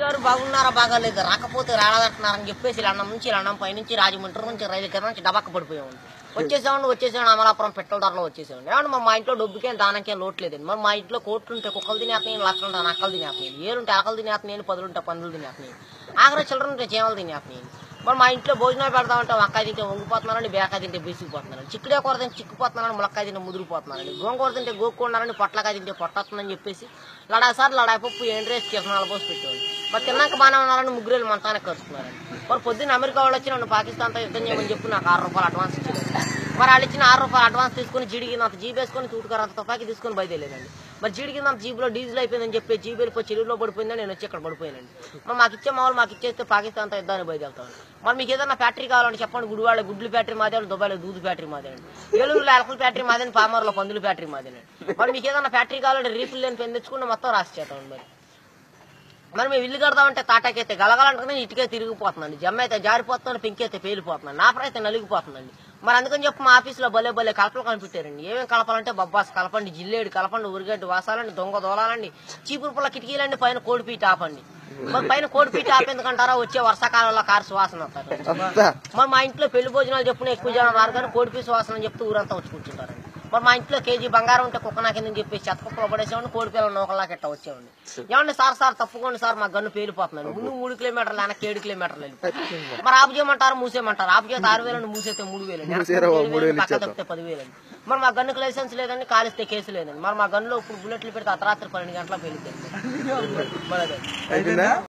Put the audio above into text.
గారు బాగున్నారా బాగాలేదు రాకపోతే రాలేదంటున్నారని చెప్పేసి ఇలా అన్నం నుంచి ఇలా అన్నం పైనుంచి రాజమండ్రి నుంచి రైలు కింద నుంచి డబక్క పడిపోయామండి వచ్చేసామండి వచ్చేసాను అమలాపురం పెట్రోల్ ధరలో వచ్చేసామండి ఏమంటే మరి మా ఇంట్లో డబ్బుకేం దానికేం లోట్లేదండి మరి మా ఇంట్లో కోట్లు ఉంటే కుక్కలు తినేస్తున్నాయి లక్షలు ఉంటే నక్కలు తినేస్తున్నాయి ఏలుంటే ఆకలు తినేస్తున్నాయి పదులు ఉంటే పందులు తినేస్తున్నాయి ఆఖరి చిల్లర ఉంటే చేమలు తినేస్తున్నాయి మరి మా ఇంట్లో భోజనాలు పెడతామంటే వంకాయ తింటే వంగిపోతున్నారని బేకాయ తింటే బీసిపోతున్నారని చిక్కుడే కూర తింటే చిక్కుపోతున్నారని ములక్కాయ తింటే ముదిరిపోతున్నారని గోంగూర తింటే గోక్కున్నారని పొట్లకాయ తింటే పొట్టొస్తుందని చెప్పేసి లడాయి సార్లు లడాయి పప్పు ఏం రేసి కిరణాలు పోసి పెట్టేవాళ్ళు మరి తిన్నాక బాగానే ఉన్నారని ముగ్గురు మంతానికి కలుసుకున్నారని మరి పొద్దున్న అమెరికా వాళ్ళు వచ్చి నన్ను పాకిస్తాన్తో యుద్ధం చేయమని చెప్పి నాకు ఆరు రూపాయలు అడ్వాన్స్ ఇచ్చారు మరి వాళ్ళు ఇచ్చిన ఆరు రూపాయలు అడ్వాన్స్ తీసుకుని జీడికి అంత జీబ్ వేసుకొని తూటుకారు అంత తుపాకి తీసుకొని బయలుదేరేదండి మరి జీడికి అంత జీబులో డీజిల్ అయిపోయిందని చెప్పి జీబు వెళ్ళిపోయి చెరువులో పడిపోయిందని నేను వచ్చి ఇక్కడ పడిపోయానండి మరి మాకు ఇచ్చే మామూలు మాకు ఇచ్చేస్తే పాకిస్తాన్తో యుద్ధాన్ని బయలుదేరుతాను మరి మీకు ఏదైనా ఫ్యాక్టరీ కావాలంటే చెప్పండి గుడివాడ గుడ్లు ఫ్యాక్టరీ మాదే దుబాయ్లో దూదు ఫ్యాక్టరీ మాదేనండి ఏలూరులో ఎలకల ఫ్యాక్టరీ మాదేని పామర్లో పందుల ఫ్యాక్టరీ మాదేనండి మరి మీకు ఏదైనా ఫ్యాక్టరీ కావాలంటే రీఫిల్ లేని పెన్ తెచ్చుకుంటే మొత్తం రాసి చేస్తామండి మరి మరి మేము ఇల్లు కడదామంటే తాటాకైతే గలగలంటే ఇటుకే తిరిగిపోతుందండి జమ్మ అయితే జారిపోతున్నాను పింక్ అయితే పేలిపోతున్నాను నా అయితే నలిగిపోతుందండి మరి అందుకని చెప్పి మా ఆఫీస్లో భలే భలే కలపలు కనిపెట్టారండి ఏమేమి కలపాలంటే బొబ్బాస్ కలపండి జిల్లేడు కలపండి ఉరిగడ్డి వాసాలండి దొంగ దోలాలండి చీపురు పుల్ల కిటికీలండి పైన కోడిపీట ఆపండి మరి పైన కోడిపీట ఆపేందుకంటారా వచ్చే వర్షాకాలంలో కారు సువాసన వస్తారు మరి మా ఇంట్లో పెళ్లి భోజనాలు చెప్పున ఎక్కువ జనం రారు కానీ కోడిపీ సువాసన అని చెప్తూ ఊరంతా వచ్చి కూర్చుంటారండి మరి మా ఇంట్లో కేజీ బంగారం ఉంటే కుక్క నాకిందని చెప్పేసి చెత్త కుక్కలో పడేసేవాడిని కోడి పిల్లలు నోకలాగా ఇట్ట వచ్చేవాడిని ఏమండి సార్ సార్ తప్పుకోండి సార్ మా గన్ను పేలిపోతున్నాను ముందు మూడు కిలోమీటర్లు వెనక్కి ఏడు కిలోమీటర్లు వెళ్ళిపోయి మరి ఆపు చేయమంటారు మూసేయమంటారు ఆపు చేస్తే ఆరు వేలు మూసేస్తే మూడు వేలు పక్క తప్పితే పదివేలు మరి మా గన్నుకు లైసెన్స్ లేదండి కాలిస్తే కేసు లేదండి మరి మా గన్నులో ఇప్పుడు బుల్లెట్లు పెడితే అర్ధరాత్రి పన్నెండు గంటలకు వెళ్ళిపోయింది మరి అదే అయిపోయిందా